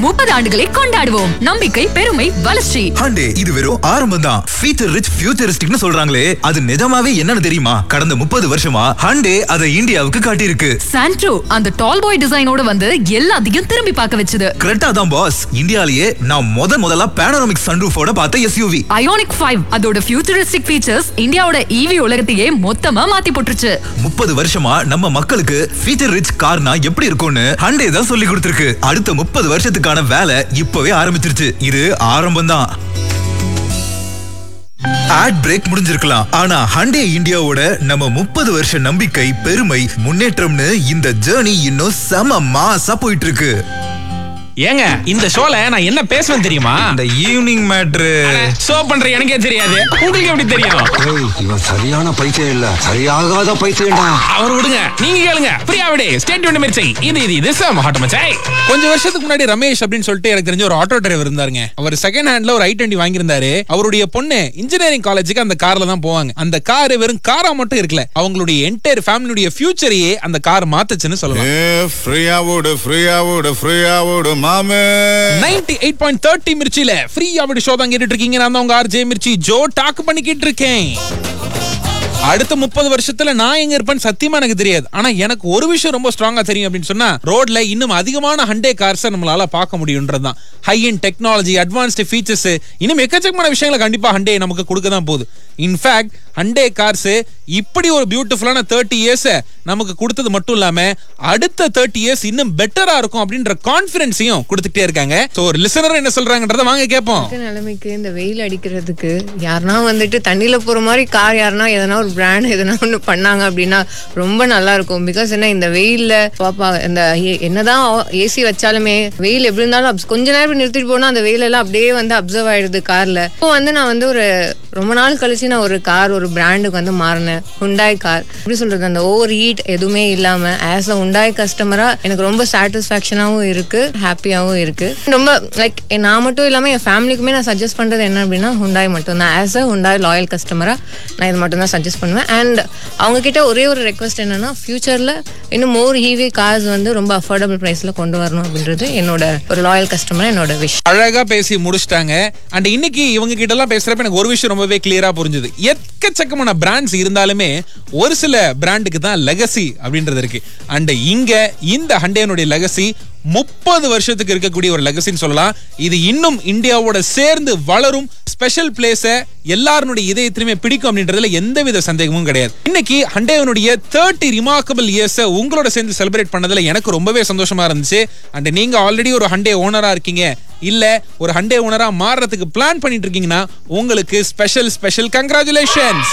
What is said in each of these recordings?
முப்பது ஆண்டுகளை கொண்டாடுவோம் நம்பிக்கை பெருமை வளர்ச்சி ஹண்டே இது வெறும் ஆரம்பம் தான் ஃபீச்சர் ரிச் ஃபியூச்சரிஸ்டிக்னு சொல்றாங்களே அது நிஜமாவே என்னன்னு தெரியுமா கடந்த முப்பது வருஷமா ஹண்டே அதை இந்தியாவுக்கு காட்டியிருக்கு சாண்ட்ரோ அந்த டால் பாய் டிசைனோட வந்து எல்லாத்தையும் திரும்பி பார்க்க வச்சது கரெக்டா தான் பாஸ் இந்தியாலயே நான் முத முதல்ல பேனோரமிக் சன்ரூஃபோட பார்த்த எஸ்யூவி அயோனிக் ஃபைவ் அதோட ஃபியூச்சரிஸ்டிக் ஃபீச்சர்ஸ் இந்தியாவோட ஈவி உலகத்தையே மொத்தமா மாத்தி போட்டுருச்சு முப்பது வருஷமா நம்ம மக்களுக்கு ஃபீச்சர் ரிச் கார்னா எப்படி இருக்கும்னு ஹண்டே தான் சொல்லி கொடுத்திருக்கு அடுத்த முப்பது வருஷத்துக்கான வேலை இப்பவே ஆரம்பிச்சிருச்சு இது ஆரம்பம் தான் ஆட் பிரேக் முடிஞ்சிருக்கலாம் ஆனா ஹண்டே இந்தியாவோட நம்ம முப்பது வருஷ நம்பிக்கை பெருமை முன்னேற்றம்னு இந்த ஜேர்னி இன்னும் செம மாசா போயிட்டு இருக்கு ஏங்க இந்த ஷோல நான் என்ன பேசுவேன் தெரியுமா இந்த ஈவினிங் மேட்ரு ஷோ பண்ற எனக்கே தெரியாது உங்களுக்கு எப்படி தெரியும் ஏய் இவன் சரியான பைத்தியம் இல்ல சரியாகாத பைத்தியம்டா அவர் விடுங்க நீங்க கேளுங்க பிரியா விடு ஸ்டேட் யூனிட் மிர்ச்சி இது இது இது சார் ஹாட் மச்சாய் கொஞ்சம் வருஷத்துக்கு முன்னாடி ரமேஷ் அப்படின்னு சொல்லிட்டு எனக்கு தெரிஞ்ச ஒரு ஆட்டோ டிரைவர் இருந்தாருங்க அவர் செகண்ட் ஹேண்ட்ல ஒரு ஐ டுவெண்ட்டி வாங்கியிருந்தாரு அவருடைய பொண்ணு இன்ஜினியரிங் காலேஜுக்கு அந்த கார்ல தான் போவாங்க அந்த கார் வெறும் காரா மட்டும் இருக்கல அவங்களுடைய என்டையர் ஃபேமிலியுடைய ஃபியூச்சரையே அந்த கார் மாத்துச்சுன்னு சொல்லலாம் ஃப்ரீயா ஓடு ஃப்ரீயா ஓடு ஃப்ரீயா ஓடு மாமே நைன்டி எயிட் பாயிண்ட் தேர்ட்டி மிர்ச்சியில ஃப்ரீயா விட ஷோ தான் கேட்டுட்டு இருக்கீங்க நான் தான் உங்க ஆர்ஜே மிர்ச்சி ஜோ டாக் பண்ணிக்கிட்டு இருக்கேன் அடுத்த முப்பது வருஷத்துல நான் எங்க இருப்பேன்னு சத்தியமா எனக்கு தெரியாது ஆனா எனக்கு ஒரு விஷயம் ரொம்ப ஸ்ட்ராங்கா தெரியும் அப்படின்னு சொன்னா ரோட்ல இன்னும் அதிகமான ஹண்டே கார்ஸை நம்மளால பார்க்க முடியும்ன்றதுதான் high end technology advanced features இன்னும் எக்கச்சக்கமான விஷயங்களை கண்டிப்பா ஹண்டே நமக்கு கொடுக்க தான் போகுது இன்ஃபேக்ட் ஹண்டே கார்ஸ் இப்படி ஒரு பியூட்டிஃபுல்லான தேர்ட்டி இயர்ஸ் நமக்கு கொடுத்தது மட்டும் இல்லாம அடுத்த தேர்ட்டி இயர்ஸ் இன்னும் பெட்டரா இருக்கும் அப்படின்ற கான்பிடன்ஸையும் கொடுத்துட்டே இருக்காங்க சோ ஒரு லிசனர் என்ன சொல்றாங்கன்றத வாங்க கேட்போம் இருக்க நிலைமைக்கு இந்த வெயில் அடிக்கிறதுக்கு யாருனா வந்துட்டு தண்ணியில போற மாதிரி கார் யாருனா எதனா ஒரு பிராண்ட் எதனா ஒன்று பண்ணாங்க அப்படின்னா ரொம்ப நல்லா இருக்கும் பிகாஸ் என்ன இந்த வெயில்ல பாப்பா இந்த எ- என்னதான் ஏசி வச்சாலுமே வெயில் எப்படி இருந்தாலும் abs- கொஞ்ச நேரம் நிறுத்திட்டு போனா அந்த வெயில் எல்லாம் அப்படியே வந்து அப்சர்வ் ஆயிடுது கார்ல இப்போ வந்து நான் வந்து ஒரு ரொம்ப நாள் கழிச்சு நான் ஒரு கார் ஒரு பிராண்டுக்கு வந்து மாறினேன் ஹுண்டாய் கார் எப்படி சொல்றது அந்த ஓவர் ஹீட் எதுவுமே இல்லாம ஆஸ் அ ஹுண்டாய் கஸ்டமரா எனக்கு ரொம்ப சாட்டிஸ்ஃபேக்ஷனாகவும் இருக்கு ஹாப்பியாகவும் இருக்கு ரொம்ப லைக் நான் மட்டும் இல்லாம என் ஃபேமிலிக்குமே நான் சஜஸ்ட் பண்றது என்ன அப்படின்னா ஹுண்டாய் மட்டும் தான் ஆஸ் அ ஹுண்டாய் லாயல் கஸ்டமரா நான் இது மட்டும் தான் சஜஸ்ட் பண்ணுவேன் அண்ட் அவங்க கிட்ட ஒரே ஒரு ரெக்வஸ்ட் என்னன்னா ஃபியூச்சர்ல இன்னும் மோர் ஈவி கார்ஸ் வந்து ரொம்ப அஃபோர்டபுள் பிரைஸ்ல கொண்டு வரணும் அப்படின்றது என்னோட ஒரு லாயல் கஸ்டமரா என்னோட விஷ் அழகா பேசி முடிச்சிட்டாங்க அண்ட் இன்னைக்கு இவங்க கிட்ட எல்லாம் பேசுறப்ப எனக்கு ஒரு விஷயம் ரொம்பவே கிளியரா புரிஞ்சுது எக்கச்சக்கமான பிராண்ட்ஸ் இருந்தாலுமே ஒரு சில பிராண்டுக்கு தான் லெகசி அப்படின்றது இருக்கு அண்ட் இங்க இந்த ஹண்டேனுடைய லெகசி முப்பது வருஷத்துக்கு இருக்கக்கூடிய ஒரு லெகசின்னு சொல்லலாம் இது இன்னும் இந்தியாவோட சேர்ந்து வளரும் ஸ்பெஷல் பிளேஸ எல்லாருடைய இதயத்திலுமே பிடிக்கும் அப்படின்றதுல எந்தவித சந்தேகமும் கிடையாது இன்னைக்கு ஹண்டேவனுடைய தேர்ட்டி ரிமார்க்கபிள் இயர்ஸ் உங்களோட சேர்ந்து செலிப்ரேட் பண்ணதுல எனக்கு ரொம்பவே சந்தோஷமா இருந்துச்சு அண்ட் நீங்க ஆல்ரெடி ஒரு ஹண்டே ஓனரா இருக்கீங்க இல்ல ஒரு ஹண்டே ஓனரா மாறுறதுக்கு பிளான் பண்ணிட்டு இருக்கீங்கன்னா உங்களுக்கு ஸ்பெஷல் ஸ்பெஷல் கங்க்ராச்சுலேஷன்ஸ்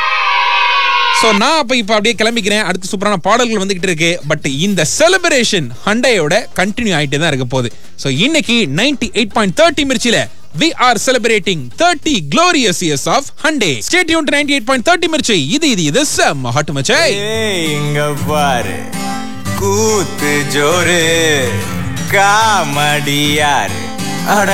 சோ நான் அப்ப இப்ப அப்படியே கிளம்பிக்கிறேன் அடுத்து சூப்பரான பாடல்கள் வந்துகிட்டு இருக்கு பட் இந்த செலிப்ரேஷன் ஹண்டையோட கண்டினியூ ஆயிட்டே தான் இருக்க போகுது சோ இன்னைக்கு நைன்டி எயிட் பாயிண்ட் தேர்ட்டி மிர்ச்சில we are celebrating thirty glorious years of Hyundai stay யூன் ninety eight point thirty Mirchi இது இது இது செம்ம ஹாட் மச்சை ஏய், இங்க பாரு கூத்து ஜோரு காமடியாரு அட